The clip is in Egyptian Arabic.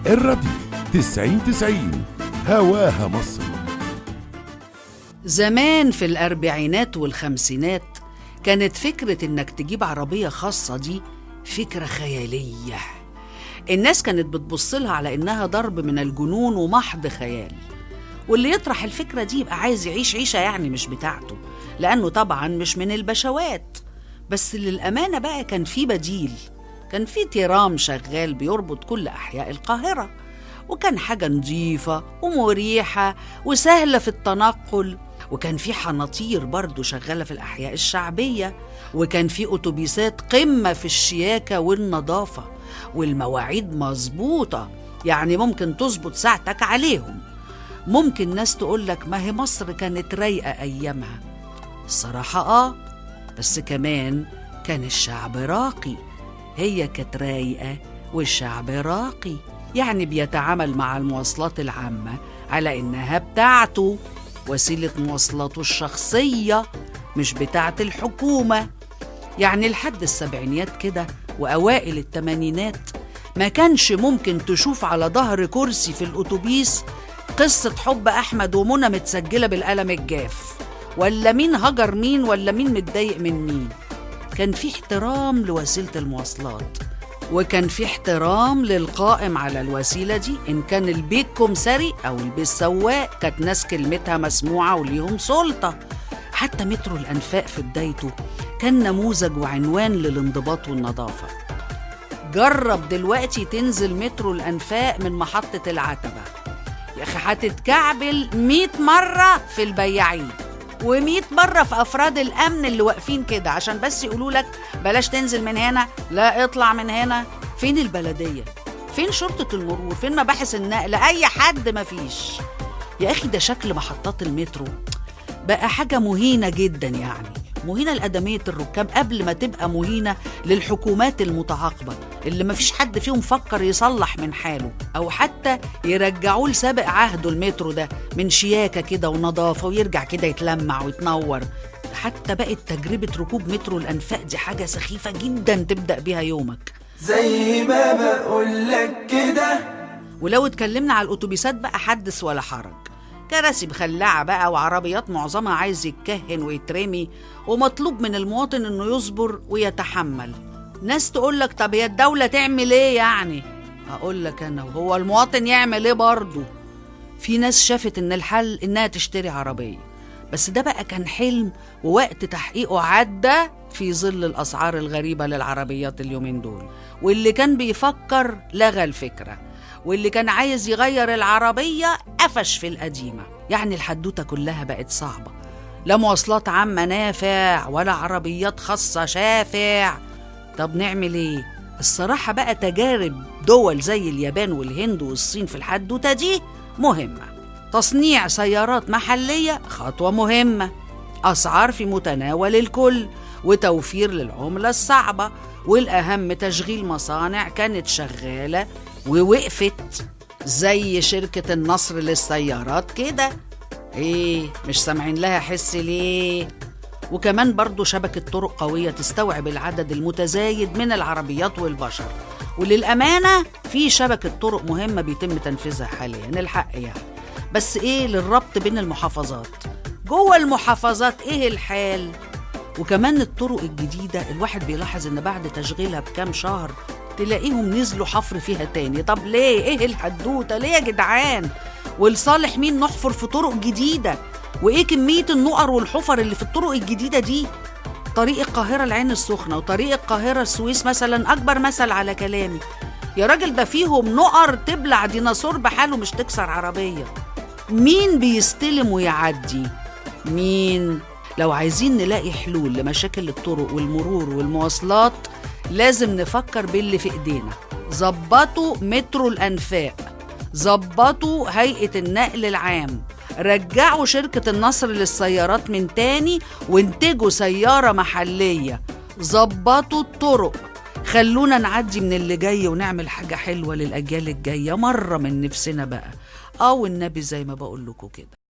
الراديو تسعين تسعين هواها مصر زمان في الأربعينات والخمسينات كانت فكرة إنك تجيب عربية خاصة دي فكرة خيالية الناس كانت بتبصلها على إنها ضرب من الجنون ومحض خيال واللي يطرح الفكرة دي يبقى عايز يعيش عيشة يعني مش بتاعته لأنه طبعا مش من البشوات بس للأمانة بقى كان في بديل كان في ترام شغال بيربط كل أحياء القاهرة وكان حاجة نظيفة ومريحة وسهلة في التنقل وكان في حناطير برضو شغالة في الأحياء الشعبية وكان في أتوبيسات قمة في الشياكة والنظافة والمواعيد مظبوطة يعني ممكن تظبط ساعتك عليهم ممكن ناس تقولك ما هي مصر كانت رايقة أيامها الصراحة آه بس كمان كان الشعب راقي هي كانت رايقة والشعب راقي يعني بيتعامل مع المواصلات العامة على إنها بتاعته وسيلة مواصلاته الشخصية مش بتاعت الحكومة يعني لحد السبعينيات كده وأوائل التمانينات ما كانش ممكن تشوف على ظهر كرسي في الأتوبيس قصة حب أحمد ومنى متسجلة بالقلم الجاف ولا مين هجر مين ولا مين متضايق من مين كان في احترام لوسيلة المواصلات وكان في احترام للقائم على الوسيلة دي إن كان البيت كمسري أو البيت سواق كانت ناس كلمتها مسموعة وليهم سلطة حتى مترو الأنفاق في بدايته كان نموذج وعنوان للانضباط والنظافة جرب دلوقتي تنزل مترو الأنفاق من محطة العتبة يا أخي هتتكعبل 100 مرة في البياعين و100 مرة في أفراد الأمن اللي واقفين كده عشان بس يقولوا لك بلاش تنزل من هنا لا اطلع من هنا فين البلدية فين شرطة المرور فين مباحث النقل أي حد مفيش يا أخي ده شكل محطات المترو بقى حاجة مهينة جدا يعني مهينة لأدمية الركاب قبل ما تبقى مهينة للحكومات المتعاقبة اللي مفيش حد فيهم فكر يصلح من حاله أو حتى يرجعوه لسابق عهده المترو ده من شياكة كده ونظافة ويرجع كده يتلمع ويتنور حتى بقت تجربة ركوب مترو الأنفاق دي حاجة سخيفة جدا تبدأ بيها يومك زي ما بقولك كده ولو اتكلمنا على الأتوبيسات بقى حدث ولا حرج كراسي مخلعة بقى وعربيات معظمها عايز يتكهن ويترمي ومطلوب من المواطن انه يصبر ويتحمل ناس تقولك طب هي الدولة تعمل ايه يعني اقول لك انا وهو المواطن يعمل ايه برضه في ناس شافت ان الحل انها تشتري عربية بس ده بقى كان حلم ووقت تحقيقه عدى في ظل الاسعار الغريبة للعربيات اليومين دول واللي كان بيفكر لغى الفكره واللي كان عايز يغير العربية قفش في القديمة يعني الحدوتة كلها بقت صعبة لا مواصلات عامة نافع ولا عربيات خاصة شافع طب نعمل ايه؟ الصراحة بقى تجارب دول زي اليابان والهند والصين في الحدوتة دي مهمة تصنيع سيارات محلية خطوة مهمة أسعار في متناول الكل وتوفير للعملة الصعبة والأهم تشغيل مصانع كانت شغالة ووقفت زي شركة النصر للسيارات كده ايه مش سامعين لها حس ليه وكمان برضو شبكة طرق قوية تستوعب العدد المتزايد من العربيات والبشر وللأمانة في شبكة طرق مهمة بيتم تنفيذها حاليا الحق يعني بس ايه للربط بين المحافظات جوه المحافظات ايه الحال وكمان الطرق الجديدة الواحد بيلاحظ ان بعد تشغيلها بكام شهر تلاقيهم نزلوا حفر فيها تاني طب ليه ايه الحدوته ليه يا جدعان ولصالح مين نحفر في طرق جديده وايه كميه النقر والحفر اللي في الطرق الجديده دي طريق القاهره العين السخنه وطريق القاهره السويس مثلا اكبر مثل على كلامي يا راجل ده فيهم نقر تبلع ديناصور بحاله مش تكسر عربيه مين بيستلم ويعدي مين لو عايزين نلاقي حلول لمشاكل الطرق والمرور والمواصلات لازم نفكر باللي في ايدينا ظبطوا مترو الانفاق ظبطوا هيئه النقل العام رجعوا شركة النصر للسيارات من تاني وانتجوا سيارة محلية ظبطوا الطرق خلونا نعدي من اللي جاي ونعمل حاجة حلوة للأجيال الجاية مرة من نفسنا بقى أو النبي زي ما بقول لكم كده